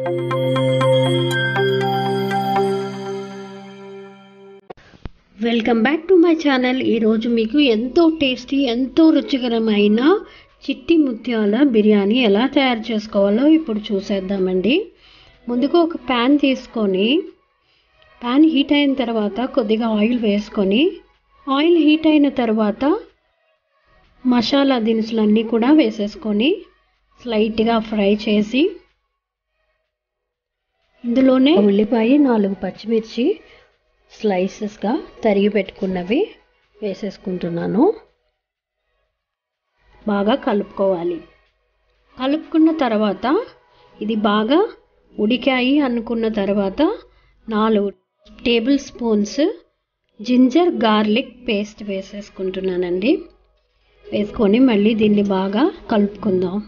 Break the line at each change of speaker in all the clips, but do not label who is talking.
welcome back to my channel ఈరోజు మీకు ఎంతో టేస్టీ ఎంతో రుచికరమైన చిట్టి ముత్యాల బిర్యానీ ఎలా తయారు చేసుకోవాలో ఇప్పుడు చూసేద్దామండి ముందుగా ఒక ప్యాన్ తీసుకొని ప్యాన్ హీట్ అయిన తర్వాత కొద్దిగా ఆయిల్ వేసుకొని ఆయిల్ హీట్ అయిన తర్వాత మసాలా దినుసులన్నీ కూడా వేసేసుకొని స్లైట్గా ఫ్రై చేసి ఇందులోనే ఉల్లిపాయ నాలుగు పచ్చిమిర్చి స్లైసెస్గా తరిగి పెట్టుకున్నవి వేసేసుకుంటున్నాను బాగా కలుపుకోవాలి కలుపుకున్న తర్వాత ఇది బాగా ఉడికాయి అనుకున్న తర్వాత నాలుగు tablespoons ginger garlic paste వేసేసుకుంటున్నానండి వేసుకొని మళ్ళీ దీన్ని బాగా కలుపుకుందాం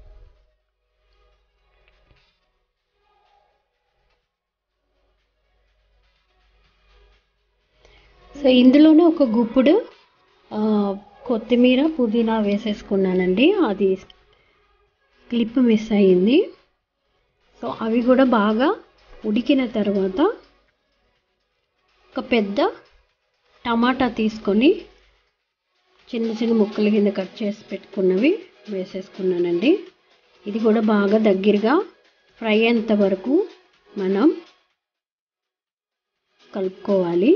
సో ఇందులోనే ఒక గుప్పుడు కొత్తిమీర పుదీనా వేసేసుకున్నానండి అది క్లిప్ మిస్ అయ్యింది సో అవి కూడా బాగా ఉడికిన తర్వాత ఒక పెద్ద టమాటా తీసుకొని చిన్న చిన్న ముక్కల కింద కట్ చేసి పెట్టుకున్నవి వేసేసుకున్నానండి ఇది కూడా బాగా దగ్గరగా ఫ్రై అయ్యేంత వరకు మనం కలుపుకోవాలి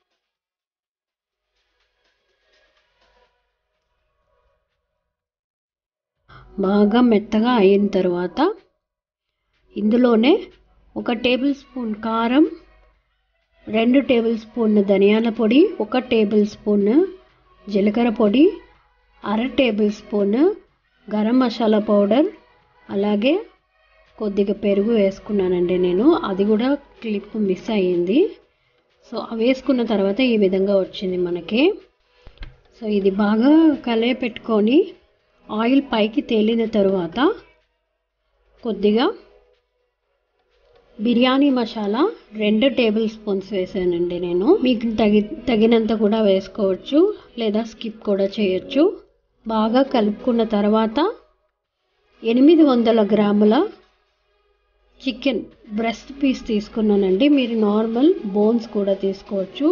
బాగా మెత్తగా అయిన తర్వాత ఇందులోనే ఒక టేబుల్ స్పూన్ కారం రెండు టేబుల్ స్పూన్ ధనియాల పొడి ఒక టేబుల్ స్పూన్ జీలకర్ర పొడి అర tablespoon garam masala powder అలాగే కొద్దిగా పెరుగు వేసుకున్నానండి నేను అది కూడా క్లిప్ మిస్ అయ్యింది సో అవి వేసుకున్న తర్వాత ఈ విధంగా వచ్చింది మనకి సో ఇది బాగా కలయ పెట్టుకొని ఆయిల్ పైకి తేలిన తరువాత కొద్దిగా బిర్యానీ మసాలా రెండు టేబుల్ స్పూన్స్ వేసానండి నేను మీకు తగి తగినంత కూడా వేసుకోవచ్చు లేదా స్కిప్ కూడా చేయొచ్చు బాగా కలుపుకున్న తర్వాత ఎనిమిది వందల గ్రాముల చికెన్ బ్రెస్ట్ పీస్ తీసుకున్నానండి మీరు నార్మల్ బోన్స్ కూడా తీసుకోవచ్చు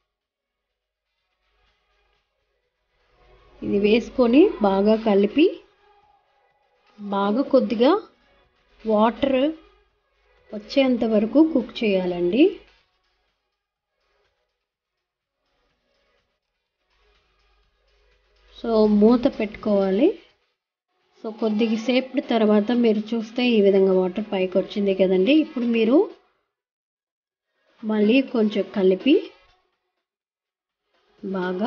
ఇది వేసుకొని బాగా కలిపి బాగా కొద్దిగా వాటర్ వచ్చేంత వరకు కుక్ చేయాలండి సో మూత పెట్టుకోవాలి సో కొద్దిగా సేపు తర్వాత మీరు చూస్తే ఈ విధంగా వాటర్ పైకి వచ్చింది కదండి ఇప్పుడు మీరు మళ్ళీ కొంచెం కలిపి బాగా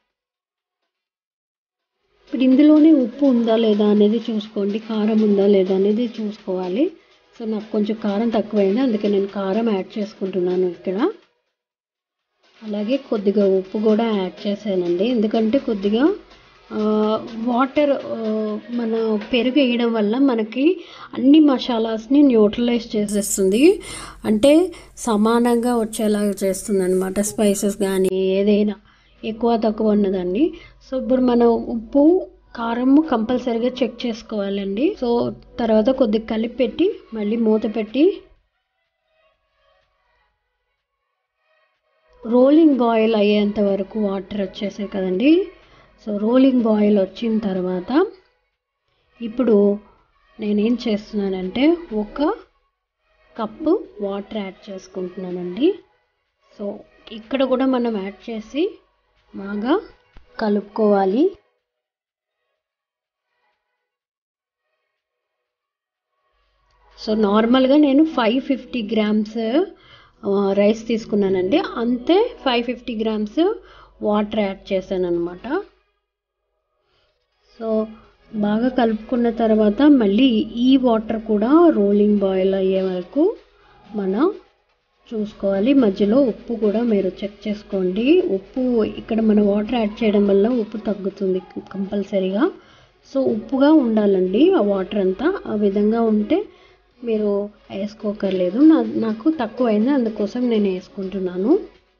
ఇప్పుడు ఇందులోనే ఉప్పు ఉందా లేదా అనేది చూసుకోండి కారం ఉందా లేదా అనేది చూసుకోవాలి సో నాకు కొంచెం కారం తక్కువైంది అందుకే నేను కారం యాడ్ చేసుకుంటున్నాను ఇక్కడ అలాగే కొద్దిగా ఉప్పు కూడా యాడ్ చేశానండి ఎందుకంటే కొద్దిగా వాటర్ మన పెరుగు వేయడం వల్ల మనకి అన్ని మసాలాస్ని న్యూట్రలైజ్ చేసేస్తుంది అంటే సమానంగా వచ్చేలాగా చేస్తుంది అనమాట స్పైసెస్ కానీ ఏదైనా ఎక్కువ తక్కువ ఉన్నదాన్ని సో ఇప్పుడు మనం ఉప్పు కారం కంపల్సరీగా చెక్ చేసుకోవాలండి సో తర్వాత కొద్దిగా కలిపి పెట్టి మళ్ళీ మూత పెట్టి రోలింగ్ బాయిల్ అయ్యేంత వరకు వాటర్ వచ్చేసాయి కదండి సో రోలింగ్ బాయిల్ వచ్చిన తర్వాత ఇప్పుడు నేనేం చేస్తున్నానంటే ఒక కప్పు వాటర్ యాడ్ చేసుకుంటున్నానండి సో ఇక్కడ కూడా మనం యాడ్ చేసి బాగా కలుపుకోవాలి సో నార్మల్గా నేను ఫైవ్ ఫిఫ్టీ గ్రామ్స్ రైస్ తీసుకున్నానండి అంతే five fifty grams water add చేశాను అనమాట సో బాగా కలుపుకున్న తర్వాత మళ్ళీ ఈ వాటర్ కూడా రోలింగ్ బాయిల్ అయ్యే వరకు మనం చూసుకోవాలి మధ్యలో ఉప్పు కూడా మీరు చెక్ చేసుకోండి ఉప్పు ఇక్కడ మనం వాటర్ యాడ్ చేయడం వల్ల ఉప్పు తగ్గుతుంది కంపల్సరీగా సో ఉప్పుగా ఉండాలండి ఆ వాటర్ అంతా ఆ విధంగా ఉంటే మీరు వేసుకోకర్లేదు నా నాకు తక్కువైంది అందుకోసం నేను వేసుకుంటున్నాను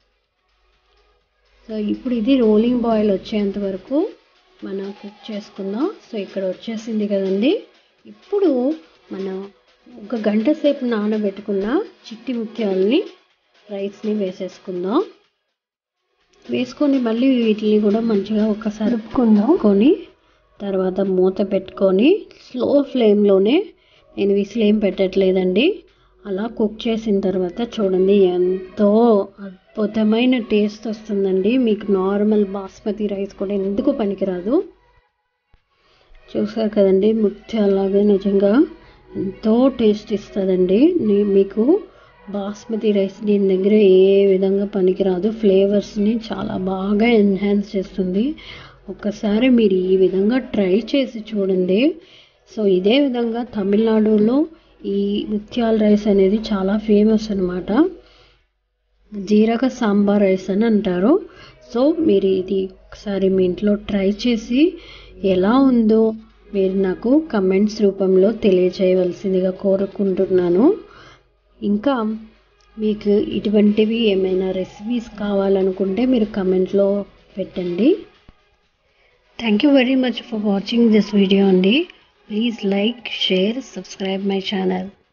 సో ఇప్పుడు ఇది రోలింగ్ బాయిల్ వచ్చేంత వరకు మనం కుక్ చేసుకుందాం సో ఇక్కడ వచ్చేసింది కదండి ఇప్పుడు మనం ఒక గంట సేపు నానబెట్టుకున్న చిట్టి ముత్యాలని రైస్ని వేసేసుకుందాం వేసుకొని మళ్ళీ వీటిని కూడా మంచిగా ఒకసారి
కలుపుకుందాం
కొని తర్వాత మూత పెట్టుకొని స్లో ఫ్లేమ్లోనే నేను విసిల్ ఏం పెట్టట్లేదండి అలా కుక్ చేసిన తర్వాత చూడండి ఎంతో అద్భుతమైన టేస్ట్ వస్తుందండి మీకు నార్మల్ బాస్మతి రైస్ కూడా ఎందుకు పనికిరాదు చూసారు కదండి ముత్యాలాగే నిజంగా ఎంతో టేస్ట్ ఇస్తుందండి నీ- మీకు బాస్మతి రైస్ దీని దగ్గర ఏ విధంగా పనికిరాదు ఫ్లేవర్స్ని చాలా బాగా ఎన్హాన్స్ చేస్తుంది ఒక్కసారి మీరు ఈ విధంగా ట్రై చేసి చూడండి సో ఇదే విధంగా తమిళనాడులో ఈ ముత్యాల రైస్ అనేది చాలా ఫేమస్ అనమాట జీరక సాంబార్ రైస్ అని అంటారు సో మీరు ఇది ఒకసారి మీ ఇంట్లో ట్రై చేసి ఎలా ఉందో మీరు నాకు కమెంట్స్ రూపంలో తెలియచేయవలసిందిగా కోరుకుంటున్నాను ఇంకా మీకు ఇటువంటివి ఏమైనా రెసిపీస్ కావాలనుకుంటే మీరు కమెంట్లో పెట్టండి thank you very much for watching this video అండి please like share subscribe my channel